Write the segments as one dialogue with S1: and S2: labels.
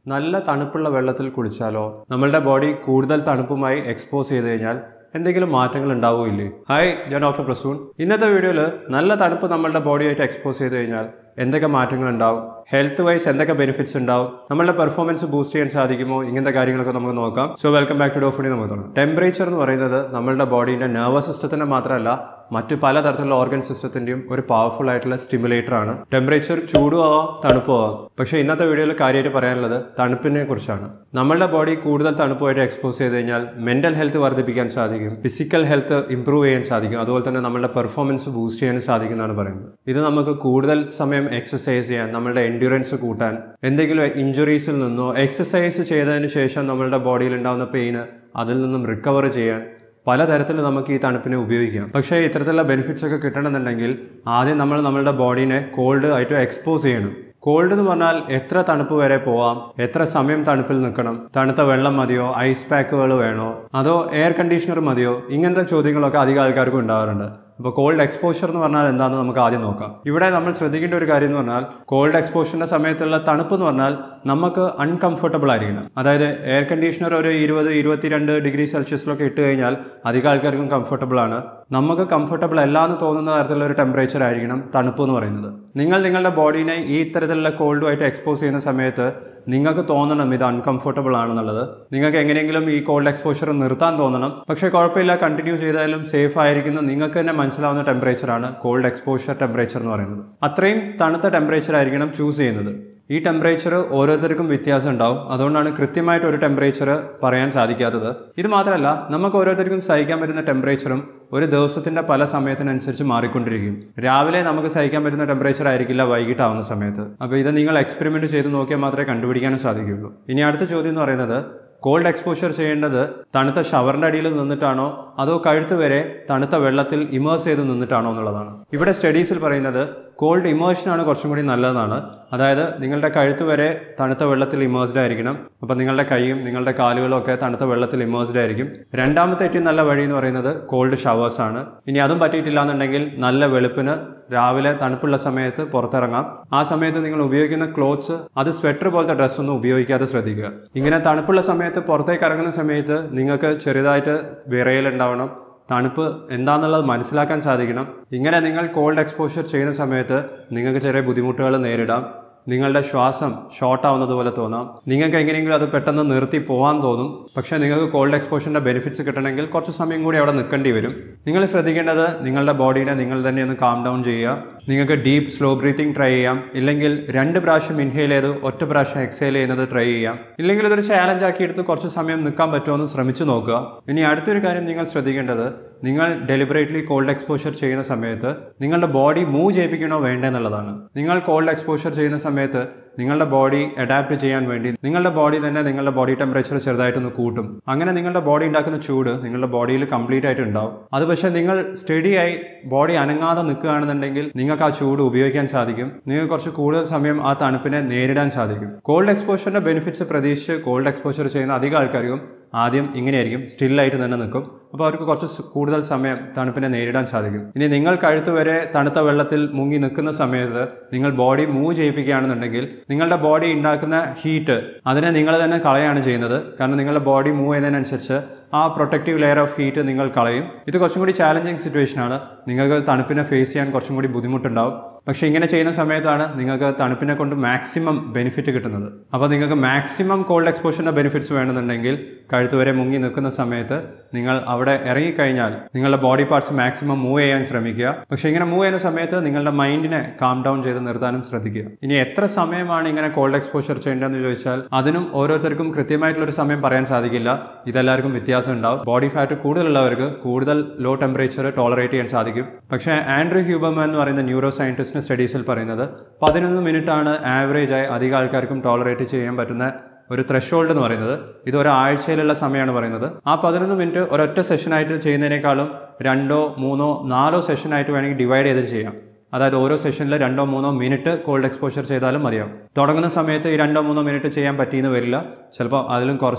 S1: നല്ല തണുപ്പുള്ള വെള്ളത്തിൽ കുളിച്ചാലോ നമ്മളുടെ ബോഡി കൂടുതൽ തണുപ്പുമായി എക്സ്പോസ് ചെയ്ത് കഴിഞ്ഞാൽ എന്തെങ്കിലും മാറ്റങ്ങൾ ഉണ്ടാവുകയില്ലേ ഹായ് ഞാൻ ഡോക്ടർ പ്രസൂൺ ഇന്നത്തെ വീഡിയോയിൽ നല്ല തണുപ്പ് നമ്മളുടെ ബോഡിയായിട്ട് എക്സ്പോസ് ചെയ്ത് കഴിഞ്ഞാൽ എന്തൊക്കെ മാറ്റങ്ങൾ ഉണ്ടാവും ഹെൽത്ത് വൈസ് എന്തൊക്കെ ബെനിഫിറ്റ്സ് ഉണ്ടാവും നമ്മളുടെ പെർഫോമൻസ് ബൂസ്റ്റ് ചെയ്യാൻ സാധിക്കുമോ ഇങ്ങനത്തെ കാര്യങ്ങളൊക്കെ നമുക്ക് നോക്കാം so welcome back to doc foodie നമുക്ക് തുടങ്ങാം ടെമ്പറേച്ചർ എന്ന് പറയുന്നത് നമ്മളുടെ ബോഡീൻ്റെ നെർവസ് സിസ്റ്റത്തിൻ്റെ മാത്രമല്ല മറ്റ് പലതരത്തിലുള്ള ഓർഗൻ സിസ്റ്റത്തിൻ്റെയും ഒരു പവർഫുൾ ആയിട്ടുള്ള സ്റ്റിമുലേറ്റർ ആണ് ടെമ്പറേച്ചർ ചൂടും ആവാം തണുപ്പും ആവാം പക്ഷേ ഇന്നത്തെ വീഡിയോയിൽ കാര്യമായിട്ട് പറയാനുള്ളത് തണുപ്പിനെ കുറിച്ചാണ് നമ്മളുടെ ബോഡി കൂടുതൽ തണുപ്പുമായിട്ട് എക്സ്പോസ് ചെയ്ത് കഴിഞ്ഞാൽ മെന്റൽ ഹെൽത്ത് വർദ്ധിപ്പിക്കാൻ സാധിക്കും ഫിസിക്കൽ ഹെൽത്ത് ഇംപ്രൂവ് ചെയ്യാൻ സാധിക്കും അതുപോലെ തന്നെ നമ്മളുടെ പെർഫോമൻസ് ബൂസ്റ്റ് ചെയ്യാൻ സാധിക്കും എന്നാണ് പറയുന്നത് ഇത് നമുക്ക് കൂടുതൽ സമയം എക്സസൈസ് ചെയ്യാൻ നമ്മളുടെ എൻഡ്യൂറൻസ് കൂട്ടാൻ എന്തെങ്കിലും ഇഞ്ചുറീസിൽ നിന്നോ എക്സസൈസ് ചെയ്തതിന് ശേഷം നമ്മളുടെ ബോഡിയിൽ ഉണ്ടാകുന്ന പെയിന് അതിൽ നിന്നും റിക്കവർ ചെയ്യാൻ പലതരത്തിൽ നമുക്ക് ഈ തണുപ്പിനെ ഉപയോഗിക്കാം പക്ഷേ ഇത്തരത്തിലുള്ള ബെനിഫിറ്റ്സ് ഒക്കെ കിട്ടണമെന്നുണ്ടെങ്കിൽ ആദ്യം നമ്മൾ നമ്മളുടെ ബോഡീനെ കോൾഡ് ആയിട്ട് എക്സ്പോസ് ചെയ്യണം കോൾഡ് എന്ന് പറഞ്ഞാൽ എത്ര തണുപ്പ് വരെ പോവാം എത്ര സമയം തണുപ്പിൽ നിൽക്കണം തണുത്ത വെള്ളം മതിയോ ഐസ് പാക്കുകൾ വേണോ അതോ എയർ കണ്ടീഷണർ മതിയോ ഇങ്ങനത്തെ ചോദ്യങ്ങളൊക്കെ അധികം ആൾക്കാർക്കും ഉണ്ടാവാറുണ്ട് അപ്പോൾ കോൾഡ് എക്സ്പോഷർ എന്ന് പറഞ്ഞാൽ എന്താണെന്ന് നമുക്ക് ആദ്യം നോക്കാം ഇവിടെ നമ്മൾ ശ്രദ്ധിക്കേണ്ട ഒരു കാര്യം എന്ന് പറഞ്ഞാൽ കോൾഡ് എക്സ്പോഷറിന്റെ സമയത്തുള്ള തണുപ്പ് എന്ന് പറഞ്ഞാൽ നമുക്ക് അൺകംഫർട്ടബിൾ ആയിരിക്കണം അതായത് എയർ കണ്ടീഷണർ ഒരു ഇരുപത് ഇരുപത്തിരണ്ട് ഡിഗ്രി സെൽഷ്യസിലൊക്കെ ഇട്ട് കഴിഞ്ഞാൽ അധികം ആൾക്കാർക്കും കംഫർട്ടബിൾ ആണ് നമുക്ക് കംഫർട്ടബിൾ അല്ല എന്ന് തോന്നുന്ന തരത്തിലുള്ള ഒരു ടെമ്പറേച്ചർ ആയിരിക്കണം തണുപ്പ് എന്ന് പറയുന്നത് നിങ്ങൾ നിങ്ങളുടെ ബോഡീനെ ഈ ഇത്തരത്തിലുള്ള കോൾഡുമായിട്ട് എക്സ്പോസ് ചെയ്യുന്ന സമയത്ത് നിങ്ങൾക്ക് തോന്നണം ഇത് അൺകംഫർട്ടബിൾ ആണെന്നുള്ളത് നിങ്ങൾക്ക് എങ്ങനെയെങ്കിലും ഈ കോൾഡ് എക്സ്പോഷർ നിർത്താൻ തോന്നണം പക്ഷേ കുഴപ്പമില്ല കണ്ടിന്യൂ ചെയ്താലും സേഫ് ആയിരിക്കുന്ന നിങ്ങൾക്ക് തന്നെ മനസ്സിലാവുന്ന ടെമ്പറേച്ചറാണ് കോൾഡ് എക്സ്പോഷർ ടെമ്പറേച്ചർ എന്ന് പറയുന്നത് അത്രയും തണുത്ത ടെമ്പറേച്ചർ ആയിരിക്കണം ചൂസ് ചെയ്യുന്നത് ഈ ടെമ്പറേച്ചർ ഓരോരുത്തർക്കും വ്യത്യാസം ഉണ്ടാവും അതുകൊണ്ടാണ് കൃത്യമായിട്ട് ഒരു ടെമ്പറേച്ചർ പറയാൻ സാധിക്കാത്തത് ഇത് മാത്രമല്ല നമുക്ക് ഓരോരുത്തർക്കും സഹിക്കാൻ പറ്റുന്ന ടെമ്പറേച്ചറും ഒരു ദിവസത്തിന്റെ പല സമയത്തിനനുസരിച്ച് മാറിക്കൊണ്ടിരിക്കും രാവിലെ നമുക്ക് സഹിക്കാൻ പറ്റുന്ന ടെമ്പറേച്ചർ ആയിരിക്കില്ല വൈകിട്ടാവുന്ന സമയത്ത് അപ്പോൾ ഇത് നിങ്ങൾ എക്സ്പെരിമെന്റ് ചെയ്ത് നോക്കിയാൽ മാത്രമേ കണ്ടുപിടിക്കാനും സാധിക്കുകയുള്ളൂ ഇനി അടുത്ത ചോദ്യം എന്ന് പറയുന്നത് കോൾഡ് എക്സ്പോഷർ ചെയ്യേണ്ടത് തണുത്ത ഷവറിന്റെ അടിയിൽ നിന്നിട്ടാണോ അതോ കഴുത്ത് വരെ തണുത്ത വെള്ളത്തിൽ ഇമേഴ്സ് ചെയ്ത് നിന്നിട്ടാണോ എന്നുള്ളതാണ് ഇവിടെ സ്റ്റഡീസിൽ പറയുന്നത് കോൾഡ് ഇമേഴ്ഷൻ ആണ് കുറച്ചും കൂടി നല്ലതെന്നാണ് അതായത് നിങ്ങളുടെ കഴുത്ത് വരെ തണുത്ത വെള്ളത്തിൽ ഇമേഴ്സ്ഡ് ആയിരിക്കണം അപ്പം നിങ്ങളുടെ കൈയും നിങ്ങളുടെ കാലുകളും ഒക്കെ തണുത്ത വെള്ളത്തിൽ ഇമേഴ്സ്ഡ് ആയിരിക്കും രണ്ടാമത്തെ ഏറ്റവും നല്ല വഴി എന്ന് പറയുന്നത് കോൾഡ് ഷവേഴ്സ് ആണ് ഇനി അതും പറ്റിയിട്ടില്ല എന്നുണ്ടെങ്കിൽ നല്ല വെളുപ്പിന് രാവിലെ തണുപ്പുള്ള സമയത്ത് പുറത്തിറങ്ങാം ആ സമയത്ത് നിങ്ങൾ ഉപയോഗിക്കുന്ന ക്ലോത്ത്സ് അത് സ്വെറ്റർ പോലത്തെ ഡ്രസ്സ് ഒന്നും ഉപയോഗിക്കാതെ ശ്രദ്ധിക്കുക ഇങ്ങനെ തണുപ്പുള്ള സമയത്ത് പുറത്തേക്ക് ഇറങ്ങുന്ന സമയത്ത് നിങ്ങൾക്ക് ചെറുതായിട്ട് വിറയലുണ്ടാവണം തണുപ്പ് എന്താണെന്നുള്ളത് മനസ്സിലാക്കാൻ സാധിക്കണം ഇങ്ങനെ നിങ്ങൾ കോൾഡ് എക്സ്പോഷർ ചെയ്യുന്ന സമയത്ത് നിങ്ങൾക്ക് ചെറിയ ബുദ്ധിമുട്ടുകൾ നേരിടാം നിങ്ങളുടെ ശ്വാസം ഷോർട്ട് ആവുന്നത് പോലെ തോന്നാം നിങ്ങൾക്ക് എങ്ങനെയെങ്കിലും അത് പെട്ടെന്ന് നിർത്തി പോകാൻ തോന്നും പക്ഷേ നിങ്ങൾക്ക് കോൾഡ് എക്സ്പോഷറിൻ്റെ ബെനിഫിറ്റ്സ് കിട്ടണമെങ്കിൽ കുറച്ച് സമയം കൂടി അവിടെ നിൽക്കേണ്ടി വരും നിങ്ങൾ ശ്രദ്ധിക്കേണ്ടത് നിങ്ങളുടെ ബോഡീനെ നിങ്ങൾ തന്നെ ഒന്ന് കാം ഡൗൺ ചെയ്യുക നിങ്ങൾക്ക് ഡീപ്പ് സ്ലോ ബ്രീത്തിങ് ട്രൈ ചെയ്യാം ഇല്ലെങ്കിൽ രണ്ട് പ്രാവശ്യം ഇൻഹെയിൽ ചെയ്ത് ഒറ്റ പ്രാവശ്യം എക്സെയിൽ ചെയ്യുന്നത് ട്രൈ ചെയ്യാം ഇല്ലെങ്കിൽ ഇതൊരു ചാലഞ്ച് ആക്കി എടുത്ത് കുറച്ച് സമയം നിൽക്കാൻ പറ്റുമോ എന്ന് ശ്രമിച്ചു നോക്കുക ഇനി അടുത്തൊരു കാര്യം നിങ്ങൾ ശ്രദ്ധിക്കേണ്ടത് നിങ്ങൾ ഡെലിബറേറ്റ്ലി കോൾഡ് എക്സ്പോഷർ ചെയ്യുന്ന സമയത്ത് നിങ്ങളുടെ ബോഡി മൂവ് ചെയ്യിപ്പിക്കണോ വേണ്ടേ എന്നുള്ളതാണ് നിങ്ങൾ കോൾഡ് എക്സ്പോഷർ ചെയ്യുന്ന സമയത്ത് നിങ്ങളുടെ ബോഡി അഡാപ്റ്റ് ചെയ്യാൻ വേണ്ടി നിങ്ങളുടെ ബോഡി തന്നെ നിങ്ങളുടെ ബോഡി ടെമ്പറേച്ചർ ചെറുതായിട്ടൊന്ന് കൂട്ടും അങ്ങനെ നിങ്ങളുടെ ബോഡി ഉണ്ടാക്കുന്ന ചൂട് നിങ്ങളുടെ ബോഡിയിൽ കംപ്ലീറ്റ് ആയിട്ട് ഉണ്ടാവും അത് പക്ഷേ നിങ്ങൾ സ്റ്റഡി ആയി ബോഡി അനങ്ങാതെ നിൽക്കുകയാണെന്നുണ്ടെങ്കിൽ നിങ്ങൾക്ക് ആ ചൂട് ഉപയോഗിക്കാൻ സാധിക്കും നിങ്ങൾക്ക് കുറച്ച് കൂടുതൽ സമയം ആ തണുപ്പിനെ നേരിടാൻ സാധിക്കും കോൾഡ് എക്സ്പോഷറിന്റെ ബെനിഫിറ്റ്സ് പ്രതീക്ഷിച്ച് കോൾഡ് എക്സ്പോഷർ ചെയ്യുന്ന അധികം ആൾക്കാർക്കും ആദ്യം ഇങ്ങനെയായിരിക്കും സ്റ്റില്ലായിട്ട് തന്നെ നിൽക്കും അപ്പോൾ അവർക്ക് കുറച്ച് സ് കൂടുതൽ സമയം തണുപ്പിനെ നേരിടാൻ സാധിക്കും ഇനി നിങ്ങൾ കഴുത്ത് വരെ തണുത്ത വെള്ളത്തിൽ മുങ്ങി നിൽക്കുന്ന സമയത്ത് നിങ്ങൾ ബോഡി മൂവ് ചെയ്യിപ്പിക്കുകയാണെന്നുണ്ടെങ്കിൽ നിങ്ങളുടെ ബോഡി ഉണ്ടാക്കുന്ന ഹീറ്റ് അതിനെ നിങ്ങൾ തന്നെ കളയാണ് ചെയ്യുന്നത് കാരണം നിങ്ങളുടെ ബോഡി മൂവ് ചെയ്യുന്നതിനനുസരിച്ച് ആ പ്രൊട്ടക്റ്റീവ് ലെയർ ഓഫ് ഹീറ്റ് നിങ്ങൾ കളയും ഇത് കുറച്ചും കൂടി ചാലഞ്ചിങ് സിറ്റുവേഷൻ ആണ് നിങ്ങൾക്ക് തണുപ്പിനെ ഫേസ് ചെയ്യാൻ കുറച്ചും കൂടി ബുദ്ധിമുട്ടുണ്ടാവും പക്ഷേ ഇങ്ങനെ ചെയ്യുന്ന സമയത്താണ് നിങ്ങൾക്ക് തണുപ്പിനെ കൊണ്ട് മാക്സിമം ബെനിഫിറ്റ് കിട്ടുന്നത് അപ്പോൾ നിങ്ങൾക്ക് മാക്സിമം കോൾഡ് എക്സ്പോഷറിൻ്റെ ബെനിഫിറ്റ്സ് വേണമെന്നുണ്ടെങ്കിൽ കഴുത്ത് വരെ മുങ്ങി നിൽക്കുന്ന സമയത്ത് നിങ്ങൾ അവിടെ ഇറങ്ങിക്കഴിഞ്ഞാൽ നിങ്ങളുടെ ബോഡി പാർട്സ് മാക്സിമം മൂവ് ചെയ്യാൻ ശ്രമിക്കുക പക്ഷേ ഇങ്ങനെ മൂവ് ചെയ്യുന്ന സമയത്ത് നിങ്ങളുടെ മൈൻഡിനെ കാം ഡൗൺ ചെയ്ത് നിർത്താനും ശ്രദ്ധിക്കുക ഇനി എത്ര സമയമാണ് ഇങ്ങനെ കോൾഡ് എക്സ്പോഷർ ചെയ്യേണ്ടതെന്ന് ചോദിച്ചാൽ അതിനും ഓരോരുത്തർക്കും കൃത്യമായിട്ടുള്ള ഒരു സമയം പറയാൻ സാധിക്കില്ല ഇതെല്ലാവർക്കും വ്യത്യാസം ഉണ്ടാവും ബോഡി ഫാറ്റ് കൂടുതലുള്ളവർക്ക് കൂടുതൽ ലോ ടെമ്പറേച്ചർ ടോളറേറ്റ് ചെയ്യാൻ സാധിക്കും പക്ഷേ ആൻഡ്രൂ ഹ്യൂബർമാൻ എന്ന് പറയുന്ന ന്യൂറോ സയൻറ്റിസ്റ്റിന് സ്റ്റഡീസിൽ പറയുന്നത് പതിനൊന്ന് മിനിറ്റ് ആണ് ആവറേജ് ആയി അധികം ആൾക്കാർക്കും ടോളറേറ്റ് ചെയ്യാൻ പറ്റുന്ന ഒരു ത്രഷോൾഡ് എന്ന് പറയുന്നത് ഇത് ഒരാഴ്ചയിലുള്ള സമയമാണ് പറയുന്നത് ആ പതിനൊന്ന് മിനിറ്റ് ഒരൊറ്റ സെഷനായിട്ട് ചെയ്യുന്നതിനേക്കാളും രണ്ടോ മൂന്നോ നാലോ സെഷനായിട്ട് വേണമെങ്കിൽ ഡിവൈഡ് ചെയ്ത് ചെയ്യാം അതായത് ഓരോ സെഷനിൽ രണ്ടോ മൂന്നോ മിനിറ്റ് കോൾഡ് എക്സ്പോഷർ ചെയ്താലും മതിയാവും തുടങ്ങുന്ന സമയത്ത് ഈ രണ്ടോ മൂന്നോ മിനിറ്റ് ചെയ്യാൻ പറ്റിയെന്ന് വരില്ല ചിലപ്പോൾ അതിലും കുറച്ച്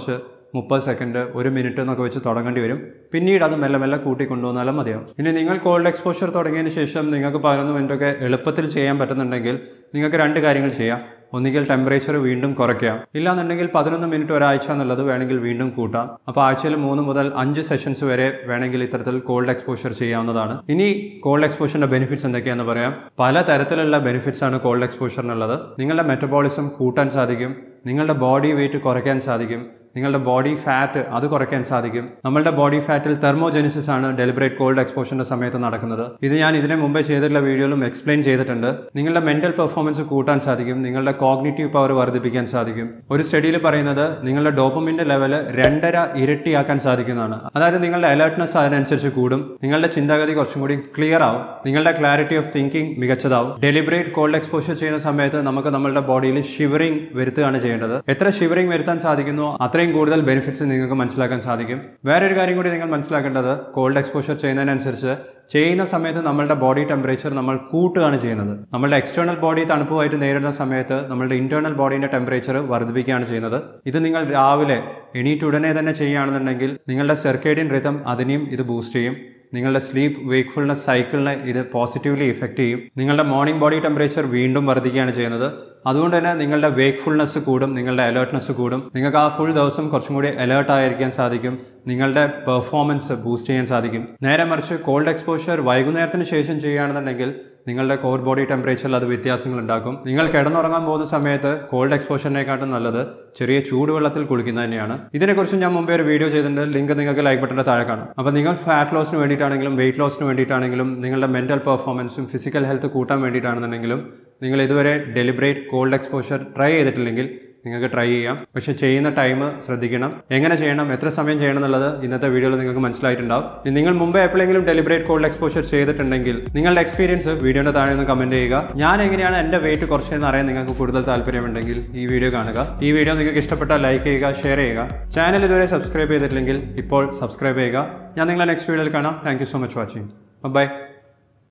S1: മുപ്പത് സെക്കൻഡ് ഒരു മിനിറ്റ് എന്നൊക്കെ വെച്ച് തുടങ്ങേണ്ടി വരും പിന്നീട് അത് മെല്ലെ മെല്ലെ കൂട്ടി കൊണ്ടുവന്നാലും മതിയാവും ഇനി നിങ്ങൾ കോൾഡ് എക്സ്പോഷർ തുടങ്ങിയതിന് ശേഷം നിങ്ങൾക്ക് പതിനൊന്ന് മിനിറ്റൊക്കെ എളുപ്പത്തിൽ ചെയ്യാൻ പറ്റുന്നുണ്ടെങ്കിൽ നിങ്ങൾക്ക് രണ്ട് കാര്യങ്ങൾ ചെയ്യാം ഒന്നുകിൽ ടെമ്പറേച്ചർ വീണ്ടും കുറയ്ക്കാം ഇല്ലാന്നുണ്ടെങ്കിൽ പതിനൊന്ന് മിനിറ്റ് ഒരാഴ്ച എന്നുള്ളത് വേണമെങ്കിൽ വീണ്ടും കൂട്ടാം അപ്പോൾ ആഴ്ചയിൽ മൂന്ന് മുതൽ അഞ്ച് സെഷൻസ് വരെ വേണമെങ്കിൽ ഇത്തരത്തിൽ കോൾഡ് എക്സ്പോഷർ ചെയ്യാവുന്നതാണ് ഇനി കോൾഡ് എക്സ്പോഷറിന്റെ ബെനിഫിറ്റ്സ് എന്തൊക്കെയാണെന്ന് പറയാം പല തരത്തിലുള്ള ബെനിഫിറ്റ്സ് ആണ് കോൾഡ് എക്സ്പോഷറിനുള്ളത് നിങ്ങളുടെ മെറ്റബോളിസം കൂട്ടാൻ സാധിക്കും നിങ്ങളുടെ ബോഡി വെയിറ്റ് കുറയ്ക്കാൻ സാധിക്കും നിങ്ങളുടെ ബോഡി ഫാറ്റ് അത് കുറയ്ക്കാൻ സാധിക്കും നമ്മളുടെ ബോഡി ഫാറ്റിൽ തെർമോജെനിസിസ് ആണ് ഡെലിബറേറ്റ് കോൾഡ് എക്സ്പോഷറിന്റെ സമയത്ത് നടക്കുന്നത് ഇത് ഞാൻ ഇതിനെ മുമ്പേ ചെയ്തിട്ടുള്ള വീഡിയോയിലും എക്സ്പ്ലെയിൻ ചെയ്തിട്ടുണ്ട് നിങ്ങളുടെ മെന്റൽ പെർഫോമൻസ് കൂട്ടാൻ സാധിക്കും നിങ്ങളുടെ കോഗ്നിറ്റീവ് പവർ വർദ്ധിപ്പിക്കാൻ സാധിക്കും ഒരു സ്റ്റഡിയിൽ പറയുന്നത് നിങ്ങളുടെ ഡോപ്പമിന്റെ ലെവല് രണ്ടര ഇരട്ടിയാക്കാൻ സാധിക്കുന്നതാണ് അതായത് നിങ്ങളുടെ അലേർട്ട്നെസ് അതിനനുസരിച്ച് കൂടും നിങ്ങളുടെ ചിന്താഗതി കുറച്ചും കൂടി ക്ലിയർ ആവും നിങ്ങളുടെ ക്ലാരിറ്റി ഓഫ് തിങ്കിങ് മികച്ചതാവും ഡെലിബറേറ്റ് കോൾഡ് എക്സ്പോഷർ ചെയ്യുന്ന സമയത്ത് നമുക്ക് നമ്മളുടെ ബോഡിയിൽ ഷിവറിംഗ് വരുത്തുകയാണ് ചെയ്യേണ്ടത് എത്ര ഷിവറിംഗ് വരുത്താൻ സാധിക്കുന്നോ അത്രയും കൂടുതൽ ബെനിഫിറ്റ്സ് നിങ്ങൾക്ക് മനസ്സിലാക്കാൻ സാധിക്കും വേറൊരു കാര്യം കൂടി നിങ്ങൾ മനസ്സിലാക്കേണ്ടത് കോൾഡ് എക്സ്പോഷർ ചെയ്യുന്നതിനനുസരിച്ച് ചെയ്യുന്ന സമയത്ത് നമ്മളുടെ ബോഡി ടെമ്പറേച്ചർ നമ്മൾ കൂട്ടുകയാണ് ചെയ്യുന്നത് നമ്മളുടെ എക്സ്റ്റേണൽ ബോഡി തണുപ്പുമായിട്ട് നേരിടുന്ന സമയത്ത് നമ്മളുടെ ഇന്റേണൽ ബോഡീൻ്റെ ടെമ്പറേച്ചർ വർദ്ധിപ്പിക്കുകയാണ് ചെയ്യുന്നത് ഇത് നിങ്ങൾ രാവിലെ എണീറ്റ് ഉടനെ തന്നെ ചെയ്യുകയാണെന്നുണ്ടെങ്കിൽ നിങ്ങളുടെ സെർക്കേഡിയൻ റിതം അതിനെയും ഇത് ബൂസ്റ്റ് ചെയ്യും നിങ്ങളുടെ സ്ലീപ്പ് വേക്ക്ഫുൾനെസ് സൈക്കിളിനെ ഇത് പോസിറ്റീവ്ലി ഇഫക്റ്റ് ചെയ്യും നിങ്ങളുടെ മോർണിംഗ് ബോഡി ടെമ്പറേച്ചർ വീണ്ടും വർദ്ധിക്കുകയാണ് ചെയ്യുന്നത് അതുകൊണ്ട് തന്നെ നിങ്ങളുടെ വേക്ക്ഫുൾനെസ് കൂടും നിങ്ങളുടെ അലേർട്ട്നെസ് കൂടും നിങ്ങൾക്ക് ആ ഫുൾ ദിവസം കുറച്ചും കൂടി അലേർട്ട് ആയിരിക്കാൻ സാധിക്കും നിങ്ങളുടെ പെർഫോമൻസ് ബൂസ്റ്റ് ചെയ്യാൻ സാധിക്കും നേരെ മറിച്ച് കോൾഡ് എക്സ്പോഷർ വൈകുന്നേരത്തിന് ശേഷം ചെയ്യുകയാണെന്നുണ്ടെങ്കിൽ നിങ്ങളുടെ കോർ ബോഡി ടെമ്പറേച്ചറിൽ അത് വ്യത്യാസങ്ങൾ ഉണ്ടാക്കും നിങ്ങൾ കിടന്നുറങ്ങാൻ പോകുന്ന സമയത്ത് കോൾഡ് എക്സ്പോഷറിനെക്കാട്ടും നല്ലത് ചെറിയ ചൂടുവെള്ളത്തിൽ കുളിക്കുന്നത് തന്നെയാണ് ഇതിനെക്കുറിച്ച് ഞാൻ മുമ്പേ ഒരു വീഡിയോ ചെയ്തിട്ടുണ്ട് ലിങ്ക് നിങ്ങൾക്ക് ലൈക്ക് ബട്ടൻ്റെ താഴെ കാണും അപ്പോൾ നിങ്ങൾ ഫാറ്റ് ലോസിന് വേണ്ടിയിട്ടാണെങ്കിലും വെയിറ്റ് ലോസിന് വേണ്ടിയിട്ടാണെങ്കിലും നിങ്ങളുടെ മെന്റൽ പെർഫോമൻസും ഫിസിക്കൽ ഹെൽത്ത് കൂട്ടാൻ വേണ്ടിയിട്ടാണെന്നുണ്ടെങ്കിലും നിങ്ങൾ ഇതുവരെ ഡെലിബറേറ്റ് കോൾഡ് എക്സ്പോഷർ ട്രൈ ചെയ്തിട്ടില്ലെങ്കിൽ നിങ്ങൾക്ക് ട്രൈ ചെയ്യാം പക്ഷെ ചെയ്യുന്ന ടൈം ശ്രദ്ധിക്കണം എങ്ങനെ ചെയ്യണം എത്ര സമയം ചെയ്യണം എന്നുള്ളത് ഇന്നത്തെ വീഡിയോയിൽ നിങ്ങൾക്ക് മനസ്സിലായിട്ടുണ്ടാവും ഇനി നിങ്ങൾ മുമ്പേ എപ്പോഴെങ്കിലും ഡെലിബറേറ്റ് കോൾഡ് എക്സ്പോഷർ ചെയ്തിട്ടുണ്ടെങ്കിൽ നിങ്ങളുടെ എക്സ്പീരിയൻസ് വീഡിയോയുടെ താഴെ ഒന്ന് കമന്റ് ചെയ്യുക ഞാൻ എങ്ങനെയാണ് എൻ്റെ വെയിറ്റ് കുറച്ചതെന്ന് അറിയാൻ നിങ്ങൾക്ക് കൂടുതൽ താല്പര്യമുണ്ടെങ്കിൽ ഈ വീഡിയോ കാണുക ഈ വീഡിയോ നിങ്ങൾക്ക് ഇഷ്ടപ്പെട്ടാൽ ലൈക്ക് ചെയ്യുക ഷെയർ ചെയ്യുക ചാനൽ ഇതുവരെ സബ്സ്ക്രൈബ് ചെയ്തിട്ടില്ലെങ്കിൽ ഇപ്പോൾ സബ്സ്ക്രൈബ് ചെയ്യുക ഞാൻ നിങ്ങളെ നെക്സ്റ്റ് വീഡിയോയിൽ കാണാം thank so much watching by